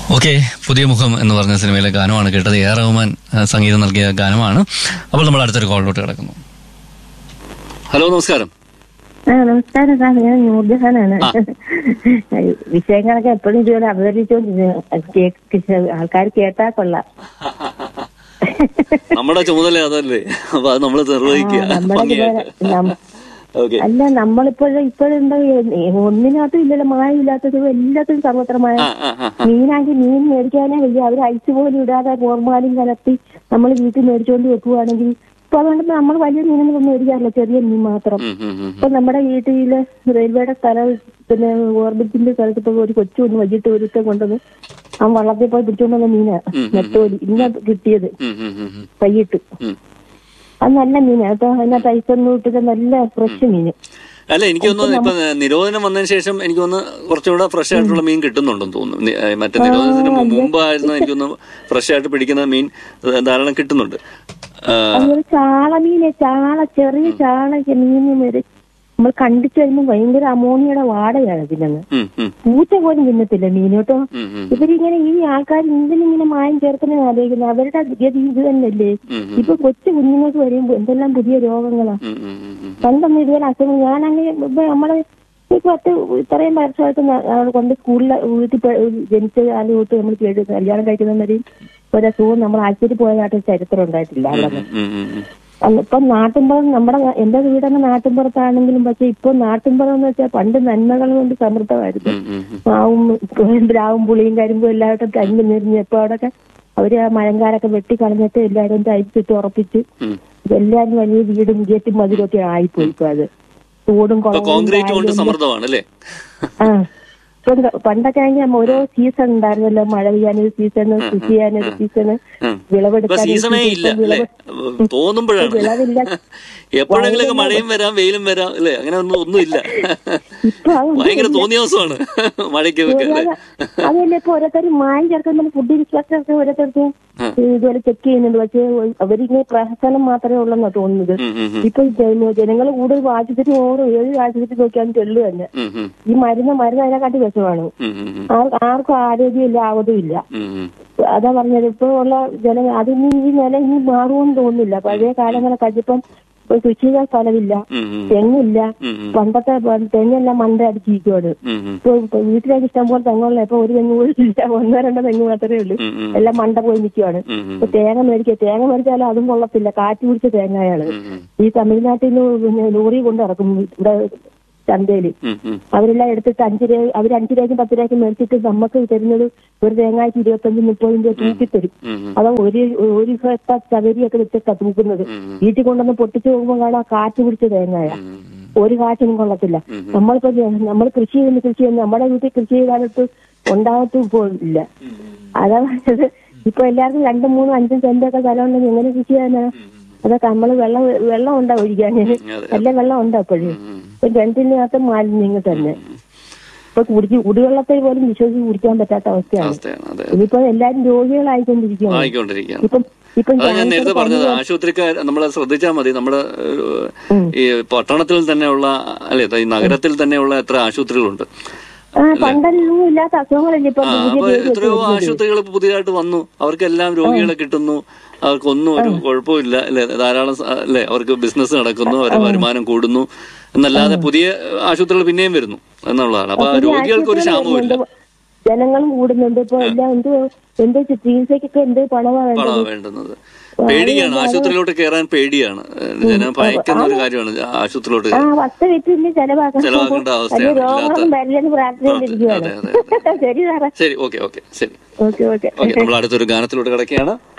Okay പുതിയ മുഖം എന്ന് പറഞ്ഞ സിനിമയിലെ ഗാനമാണ് കേട്ടത് എ ആർ റഹ്മാൻ ആ, സംഗീതം നൽകിയ ഗാനമാണ് അപ്പോൾ നമ്മൾ അടുത്തൊരു കോളിലോട്ട് കിടക്കുന്നു ഹലോ നമസ്കാരം ആ നമസ്കാരം സാർ ഞാൻ നൂർജഹാനാണ് വിഷയങ്ങളൊക്കെ എപ്പോഴും ഇതുപോലെ അവതരിച്ചുകൊണ്ടിരുന്നു ആൾക്കാർ കേട്ടാ കൊള്ളാം നമ്മുടെ ചുമതല അതല്ലേ അപ്പൊ അത് നമ്മൾ നിർവഹിക്കുക ആ, നമ്മുടെ ഭംഗിയായിട്ട് ഇതുപോലെ നം- ഓക്കെ അല്ല നമ്മളിപ്പോഴും ഇപ്പോഴെന്താ ഒന്നിനകത്തും ഇല്ലല്ലോ മായമില്ലാത്തതും എല്ലാത്തിനും സർവത്രമായ ആ ആ ആ മീനാണെങ്കിൽ മീൻ മേടിക്കാനേ വയ്യ അവർ ഐസ് പോലും ഇടാതെ ഫോർമാലും കലർത്തി നമ്മൾ വീട്ടിൽ മേടിച്ചുകൊണ്ട് വെക്കുവാണെങ്കിൽ ഇപ്പൊ അതുകൊണ്ട് നമ്മൾ വലിയ മീനൊന്നും മേടിക്കാറില്ല ചെറിയ മീൻ മാത്രം ഉം, ഉം, ഉം. ഇപ്പൊ നമ്മുടെ വീട്ടില് റെയിൽവേയുടെ സ്ഥലം പിന്നെ ഓർബിറ്റിന്റെ സ്ഥലത്ത് ഇപ്പൊ ഒരു കൊച്ചു ഒന്ന് വൈകിട്ട് ഒരുത്തം കൊണ്ടുവന്ന് ആ വള്ളത്തിൽ പോയി പിടിച്ചോണ്ട് വന്ന മീനാ നെത്തോലി ഇന്ന കിട്ടിയത് ഉം, ഉം, ഉം, ഉം. വൈകിട്ട് ഉം. അത് നല്ല മീനാ കേട്ടോ അതിനകത്ത് ഐസൊന്നും ഇട്ടിട്ട് നല്ല ഫ്രഷ് മീന് അല്ല എനിക്ക് തോന്നുന്നു ഇപ്പൊ നിരോധനം വന്നതിന് ശേഷം എനിക്ക് തോന്നുന്നു കുറച്ചുകൂടെ ഫ്രഷ് ആയിട്ടുള്ള മീൻ കിട്ടുന്നുണ്ടെന്ന് തോന്നുന്നു നി- ഏ, മറ്റേ നിരോധനത്തിന് മു- മുമ്പായിരുന്നു എനിക്ക് തോന്നുന്നു ഫ്രഷ് ആയിട്ട് പിടിക്കുന്ന മീൻ ഏ, ധാരാളം കിട്ടുന്നുണ്ട് ആ, അതുപോലെ ചാള മീന് ചാള ചെറിയ ചാള മീന് വരെ നമ്മൾ കണ്ടിട്ട് വരുമ്പോൾ ഭയങ്കര അമോണിയയുടെ വാടയാണ് ഇതിനെന്ന് ഉം, ഉം, പൂച്ച പോലും തിന്നത്തില്ല മീൻ കേട്ടോ ഉം, ഉം, ഇവരിങ്ങനെ ഈ ആൾക്കാർ എന്തിനിങ്ങനെ മായം ചേർക്കുന്ന ആലോചിക്കുന്നത് അവരുടെ ഗതി ഇത് തന്നെയല്ലേ ഉം, ഉം, ഇപ്പൊ കൊച്ചു കുഞ്ഞുങ്ങൾക്ക് വരുമ്പോ എന്തെല്ലാം പുതിയ രോഗങ്ങളാ ഉം, ഉം, ഉം, ഉം. പണ്ടൊന്നും ഇതുപോലെ അസുഖം ഞാനങ്ങനെ ഇപ്പൊ നമ്മളെ ഈ പത്ത് ഇത്രയും വർഷമായിട്ട് ന- അവളെ കൊണ്ട് സ്കൂളിൽ വീട്ടിൽ പ- ജനിച്ച കാലം തൊട്ട് നമ്മൾ കേട്ടു കല്യാണം കഴിക്കുന്നവരെയും ഒരസുഖവും നമ്മൾ ആശുപത്രി പോയതായിട്ട് ചരിത്രം ഉണ്ടായിട്ടില്ല അവിടെ ഉം, ഉം, ഉം, ഉം. അന്ന് ഇപ്പം നാട്ടിൻപുറം നമ്മുടെ നാ- എന്റെ വീടൊക്കെ നാട്ടിൻപുറത്താണെങ്കിലും പക്ഷെ ഇപ്പൊ നാട്ടിൻപുറം എന്ന് വെച്ചാൽ പണ്ട് നന്മകൾ കൊണ്ട് സമൃദ്ധമായിരുന്നു ഉം, ഉം, ഉം. മാവും ബ്രാവും പുളിയും കരിമ്പും എല്ലാവരും തങ്ങി നിറഞ്ഞ് ഇപ്പൊ അവിടെയൊക്കെ അവര് ആ മഴങ്കാലൊക്കെ വെട്ടി കളഞ്ഞിട്ട് എല്ലാവരും തയ്ച്ചിട്ട് ഉറപ്പിച്ച് ഉം. എല്ലാരും വലിയ വീടും ഗേറ്റും മതിലൊക്കെ ആയിപ്പോയി ഇപ്പൊ അത് തോടും ഇപ്പൊ കുളവും കോൺക്രീറ്റ് കൊണ്ട് കായലും സമൃദ്ധമാണ് അല്ലേ ആ ഇപ്പൊ എന്താ- പണ്ടൊക്കെ ആണെങ്കിൽ ഓരോ സീസൺ ഉണ്ടായിരുന്നല്ലോ മഴ പെയ്യാനൊരു സീസണ് കൃഷി ചെയ്യാനൊരു സീസണ് ഉം. ഇപ്പൊ വിളവെടുക്കാൻ സീസണേ ഇല്ല അല്ലേ തോന്നുമ്പോഴാണ് വിളവില്ല എപ്പോഴെങ്കിലൊക്കെ മഴയും വരാം വെയിലും വരാം അല്ലേ അങ്ങനെ ഒന്നും ഒന്നുമില്ല ഇപ്പൊ അത് ഭയങ്കര തോന്നിയ ദിവസമാണ് മഴയ്ക്ക് ഒക്കെ അല്ലേ അതല്ല ഇപ്പൊ ഓരോരുത്തർ മായം ചേർക്കുന്ന ഫുഡ് ഇൻസ്പെക്ടർക്ക് ഓരോരുത്തർക്ക് ഇതുപോലെ ചെക്ക് ചെയ്യുന്നുണ്ട് പക്ഷേ അവരിങ്ങനെ പ്രഹസനം മാത്രമേ ഉള്ളെന്നാ തോന്നുന്നത് ഉം, ഉം, ഉം. ഇപ്പൊ ജനങ്ങൾ കൂടുതൽ ആശുപത്രി ഓരോ ഏഴ് ആശുപത്രി നോക്കിയാലും ചെല്ലു തന്നെ ഉം, ഉം, ഈ മരുന്ന് മരുന്ന് അതിനെക്കാട്ടി വിഷമാണ് ഉം, ഉം, ഉം. ആർ- ആർക്കും ആരോഗ്യമില്ല ആവതുമില്ല ഉം, ഉം. അതാ പറഞ്ഞത് ഇപ്പൊ ഉള്ള ജന അതിന് ഈ നില ഇനി മാറുമെന്ന് തോന്നുന്നില്ല പഴയ കാലങ്ങളെ കഴിപ്പം ഇപ്പൊ കൃഷി ചെയ്യാൻ സ്ഥലമില്ല ഉം, ഉം. തെങ്ങില്ല ഉം, ഉം. പണ്ടത്തെ പ- തെങ്ങെല്ലാം മണ്ട അടിച്ചിരിക്കുവാണ് ഉം, ഉം. ഇപ്പൊ ഇപ്പൊ വീട്ടിലേക്ക് ഇഷ്ടം പോലെ തെങ്ങുള്ള ഇപ്പൊ ഒരു തെങ്ങ് പോലും ഇല്ല ഒന്നോ രണ്ടോ തെങ്ങ് മാത്രമേ ഉള്ളൂ ഉം, ഉം. എല്ലാം മണ്ട പോയി നിൽക്കുവാണ് ഉം, ഉം. ഇപ്പൊ തേങ്ങ മേടിക്കുക തേങ്ങ മേടിച്ചാലും അതും കൊള്ളത്തില്ല കാറ്റ് പിടിച്ച തേങ്ങയാണ് ഉം, ഉം. ഈ തമിഴ്നാട്ടിൽ നിന്ന് പിന്നെ ലോറി കൊണ്ട് ഇറക്കും ഇവിടെ ചന്തയില് ഉം, ഉം. അവരെല്ലാം എടുത്തിട്ട് അഞ്ച് രൂപ അവർ അഞ്ച് രൂപയ്ക്കും പത്ത് രൂപയ്ക്കും മേടിച്ചിട്ട് നമുക്ക് തരുന്നത് ഒരു തേങ്ങായ്ക്ക് ഇരുപത്തഞ്ച് മുപ്പത് രൂപ തൂക്കി തരും ഉം, ഉം. അത് ഒരു ഒരു ഘട്ട ചകരിയൊക്കെ വെച്ചിട്ടാ തൂക്കുന്നത് ഉം, ഉം. വീട്ടിൽ കൊണ്ടുവന്ന് പൊട്ടിച്ചു പോകുമ്പോൾ കാണാം കാറ്റ് പിടിച്ച തേങ്ങയാ ഉം, ഉം. ഒരു കാറ്റിനും കൊള്ളത്തില്ല ഉം. നമ്മളിപ്പോ നമ്മൾ കൃഷി ചെയ്യുന്ന കൃഷി ചെയ്യുന്ന നമ്മുടെ വീട്ടിൽ കൃഷി ചെയ്താലത്ത് ഉണ്ടാകത്തും ഇപ്പോൾ ഇല്ല അതാ പറഞ്ഞത് ഇപ്പൊ എല്ലാവർക്കും രണ്ടും മൂന്നും അഞ്ചും സെന്റൊക്കെ സ്ഥലം ഉണ്ടെങ്കിൽ എങ്ങനെ കൃഷി ചെയ്യാനാ അതൊക്കെ നമ്മള് വെള്ളം വെള്ളം ഉണ്ടാ ഒഴിക്കാൻ അതെ. നല്ല വെള്ളം ഉണ്ടാ അപ്പോഴും ഉം. ഇപ്പൊ കിണറ്റിനകത്ത് മാലിന്യങ്ങൾ തന്നെ ഇപ്പൊ കുടിച്ച് കുടിവെള്ളത്തെ പോലും വിശ്വസിച്ച് കുടിക്കാൻ പറ്റാത്ത അവസ്ഥയാണ് അവസ്ഥയാണ് അതെ ഇതിപ്പോ എല്ലാരും രോഗികളായിക്കൊണ്ടിരിക്കുകയാണ് ആയിക്കൊണ്ടിരിക്കുകയാണ് ഇപ്പം ഇപ്പം അതാ ഞാൻ ക്യാൻസർ നേരത്തെ പറഞ്ഞത് ആശുപത്രിക്കാർ നമ്മൾ ശ്രദ്ധിച്ചാൽ മതി നമ്മുടെ ഈ പട്ടണത്തിൽ തന്നെയുള്ള അല്ലെ ഈ നഗരത്തിൽ തന്നെയുള്ള എത്ര ആശുപത്രികളുണ്ട് ആ പണ്ടൊന്നും ഇല്ലാത്ത അസുഖങ്ങളല്ലേ ഇപ്പൊ ആ പുതിയ അപ്പൊ രോഗിയൊക്കെ എത്രയോ വരുന്നത്. ആശുപത്രികൾ പുതിയതായിട്ട് വന്നു അവർക്കെല്ലാം രോഗികളെ കിട്ടുന്നു അവർക്കൊന്നും ഒരു കുഴപ്പമില്ല അല്ലെ ധാരാളം സ- അല്ലെ അവർക്ക് ബിസിനസ് നടക്കുന്നു അവരുടെ വരുമാനം കൂടുന്നു എന്നല്ലാതെ പുതിയ ആശുപത്രികൾ പിന്നെയും വരുന്നു എന്നുള്ളതാണ് അപ്പൊ പുതിയ രോഗികൾക്ക് ഒരു ആശുപത്രികൾ ക്ഷാമവും ഇല്ല വരുന്നുണ്ട്. ജനങ്ങളും കൂടുന്നുണ്ട് ഇപ്പൊ എല്ലാം എന്ത് എന്ത് ചികിത്സക്കൊക്കെ എന്ത് പണമാ വേണ്ടത് പണമാണ് വേണ്ടുന്നത് പേടിയാണ് ആശുപത്രിയിലോട്ട് കയറാൻ പേടിയാണ് ജനം ഭയക്കുന്ന ഒരു കാര്യമാണ് ആശുപത്രിയിലോട്ട് ആ വസ്തു വിറ്റില്ല ചെലവാക്കണം ചെലവാക്കേണ്ട വലിയ അവസ്ഥയാണ് രോഗങ്ങളും വരില്ലെന്ന് പ്രാർത്ഥനയിലിരിക്കുകയാണ് അതെ, അതെ, ശരി സാറേ ശരി ഓക്കെ ഓക്കെ ശരി ഓക്കെ ഓക്കെ ഓക്കെ നമ്മൾ അടുത്തൊരു ഗാനത്തിലോട്ട് കിടക്കുകയാണ്